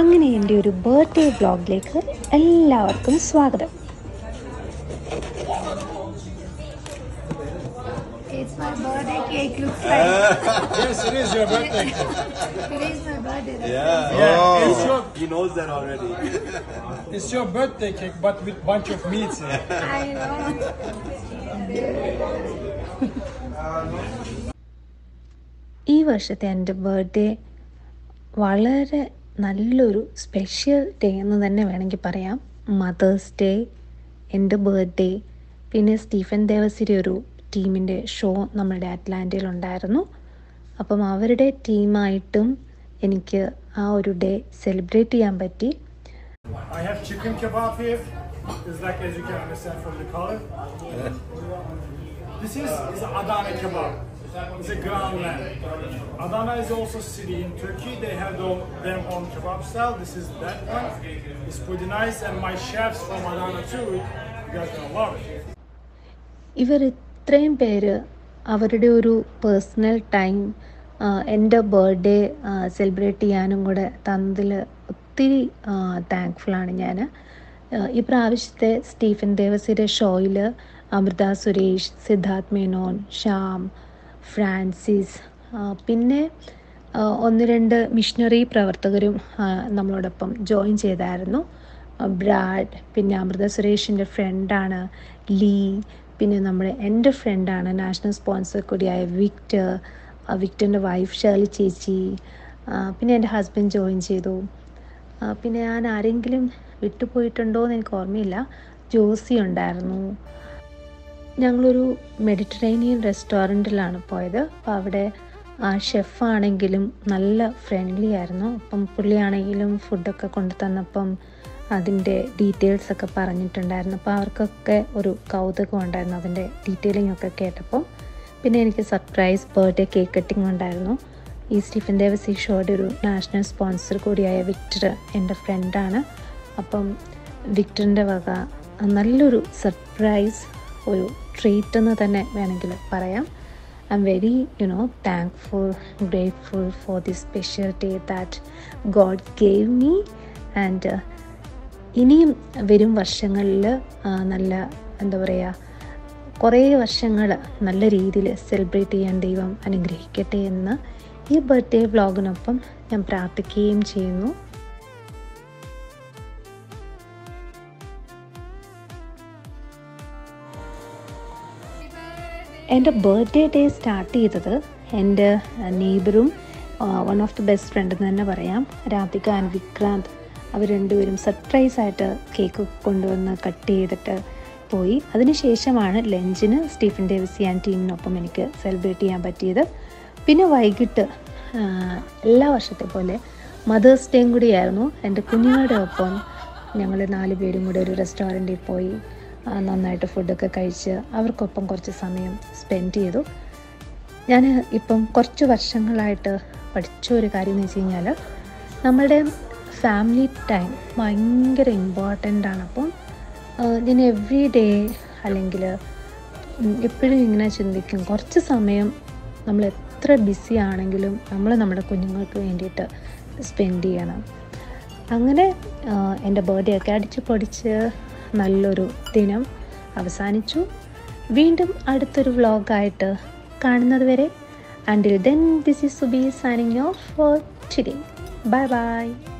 അങ്ങനെ എൻ്റെ ഒരു ബർത്ത്ഡേ വ്ളോഗിലേക്ക് എല്ലാവർക്കും സ്വാഗതം It's my birthday cake. Looks like Yes, it is your birthday. today is my birthday. that's Yeah. Yeah, it's your He knows that already. it's your birthday cake, but with bunch of meats in it. why. I know. ഈ വർഷത്തെ എൻ്റെ birthday വളരെ നല്ലൊരു special day എന്ന് തന്നെ വേണമെങ്കിൽ പറയാം mother's day എൻ്റെ ബർത്ത്ഡേ പിന്നെ സ്റ്റീഫൻ ദേവസിൻ്റെ ഒരു ടീമിൻ്റെ ഷോ നമ്മുടെ അറ്റ്ലാന്റയിലുണ്ടായിരുന്നു അപ്പം അവരുടെ ടീമായിട്ടും എനിക്ക് ആ ഒരു ഡേ സെലിബ്രേറ്റ് ചെയ്യാൻ പറ്റി I have chicken kebab here. It's like as you can understand from the color. This is, is Adana kebab. It's a ground lamb. Adana is also city in Turkey. They have their, their own kebab style. This is that one. It's pretty nice, and my chefs from Adana too. You guys gonna love it. ഇവർ ഇത്രയും പേര് അവരുടെ ഒരു personal time എൻ്റെ birthday celebrate ചെയ്യാനും കൂടെ തന്നതിൽ ഒത്തിരി താങ്ക്ഫുള്ളാണ് ഞാൻ ഈ പ്രാവശ്യത്തെ സ്റ്റീഫൻ ദേവസിയുടെ ഷോയിൽ അമൃത സുരേഷ് സിദ്ധാർത്ഥ് മേനോൻ ശ്യാം ഫ്രാൻസിസ് ആ, പിന്നെ ആ, ഒന്ന് രണ്ട് മിഷണറി പ്രവർത്തകരും ആ, നമ്മളോടൊപ്പം ജോയിൻ ചെയ്തായിരുന്നു ആ, ബ്രാഡ് പിന്നെ അമൃത സുരേഷിൻ്റെ ഫ്രണ്ടാണ് ലീ പിന്നെ നമ്മുടെ എൻ്റെ ഫ്രണ്ടാണ് നാഷണൽ സ്പോൺസർ കൂടിയായ വിക്ടർ ആ, വിക്ടറിൻ്റെ വൈഫ് ഷേർലി ചേച്ചി ആ, പിന്നെ എൻ്റെ ഹസ്ബൻഡ് ജോയിൻ ചെയ്തു ആ, പിന്നെ ഞാൻ ആരെങ്കിലും വിട്ടുപോയിട്ടുണ്ടോ എന്ന് എനിക്ക് ഓർമ്മയില്ല ജോസി ഉണ്ടായിരുന്നു ഞങ്ങളൊരു മെഡിറ്ററേനിയൻ റെസ്റ്റോറൻറ്റിലാണ് പോയത് അപ്പോൾ അവിടെ ആ ഷെഫാണെങ്കിലും നല്ല ഫ്രണ്ട്ലി ആയിരുന്നു അപ്പം പുള്ളിയാണെങ്കിലും ഫുഡൊക്കെ കൊണ്ടു തന്നപ്പം അതിൻ്റെ ഡീറ്റെയിൽസ് ഒക്കെ പറഞ്ഞിട്ടുണ്ടായിരുന്നു അപ്പോൾ അവർക്കൊക്കെ ഒരു കൗതുകം ഉണ്ടായിരുന്നു അതിൻ്റെ ഡീറ്റെയിലിംഗ് ഒക്കെ കേട്ടപ്പം പിന്നെ എനിക്ക് സർപ്രൈസ് ബർത്ത്ഡേ കേക്ക് കട്ടിംഗ് ഉണ്ടായിരുന്നു ഈ സ്റ്റീഫൻ ദേവസ് ഈ ഷോയുടെ ഒരു നാഷണൽ സ്പോൺസർ കൂടിയായ വിക്ടർ എൻ്റെ ഫ്രണ്ടാണ് അപ്പം വിക്ടറിൻ്റെ വക നല്ലൊരു സർപ്രൈസ് ഒരു ട്രീറ്റ് എന്ന് തന്നെ വേണമെങ്കിൽ പറയാം I'm very you know thankful grateful for the special day that God gave me and ഇനിയും വരും വർഷങ്ങളിൽ നല്ല എന്താ പറയുക കുറേ വർഷങ്ങൾ നല്ല രീതിയിൽ സെലിബ്രേറ്റ് ചെയ്യാൻ ദൈവം അനുഗ്രഹിക്കട്ടെ എന്ന് ഈ ബർത്ത്ഡേ വ്ളോഗിനൊപ്പം ഞാൻ പ്രാർത്ഥിക്കുകയും ചെയ്യുന്നു എൻ്റെ ബർത്ത്ഡേ ഡേ സ്റ്റാർട്ട് ചെയ്തത് എൻ്റെ നെയ്ബറും one of the best friend എന്ന് തന്നെ പറയാം രാധിക ആൻഡ് വിക്രാന്ത് അവർ രണ്ടുപേരും സർപ്രൈസ് ആയിട്ട് കേക്ക് കൊണ്ടുവന്ന് കട്ട് ചെയ്തിട്ട് പോയി അതിനുശേഷമാണ് ലഞ്ചിന് സ്റ്റീഫൻ ഡേവിസി ആൻഡ് ടീമിനൊപ്പം എനിക്ക് സെലിബ്രേറ്റ് ചെയ്യാൻ പറ്റിയത് പിന്നെ വൈകിട്ട് ആ, എല്ലാ വർഷത്തെ പോലെ മദേഴ്സ് ഡേയും കൂടിയായിരുന്നു എൻ്റെ കുഞ്ഞുങ്ങളുടെ ഒപ്പം ഞങ്ങൾ നാല് പേരും കൂടെ ഒരു റെസ്റ്റോറൻറ്റിൽ പോയി ആ, നന്നായിട്ട് ഫുഡൊക്കെ കഴിച്ച് അവർക്കൊപ്പം കുറച്ച് സമയം സ്പെൻഡ് ചെയ്തു ഞാൻ ഇപ്പം കുറച്ച് വർഷങ്ങളായിട്ട് പഠിച്ച ഒരു കാര്യം എന്ന് വെച്ച് കഴിഞ്ഞാൽ നമ്മളുടെ ഫാമിലി ടൈം ഭയങ്കര ഇമ്പോർട്ടൻ്റ് ആണ് അപ്പം ആ, ഞാൻ എവറി ഡേ അല്ലെങ്കിൽ എപ്പോഴും ഇങ്ങനെ ചിന്തിക്കും കുറച്ച് സമയം നമ്മൾ എത്ര ബിസി ആണെങ്കിലും നമ്മൾ നമ്മുടെ കുഞ്ഞുങ്ങൾക്ക് വേണ്ടിയിട്ട് സ്പെൻഡ് ചെയ്യണം അങ്ങനെ ആ, എൻ്റെ ബർത്ത്ഡേ ഒക്കെ അടിച്ച് പൊടിച്ച് നല്ലൊരു ദിനം അവസാനിച്ചു വീണ്ടും അടുത്തൊരു വ്ളോഗായിട്ട് കാണുന്നത് വരെ ആൻഡിൽ then this is Subi signing off for today bye by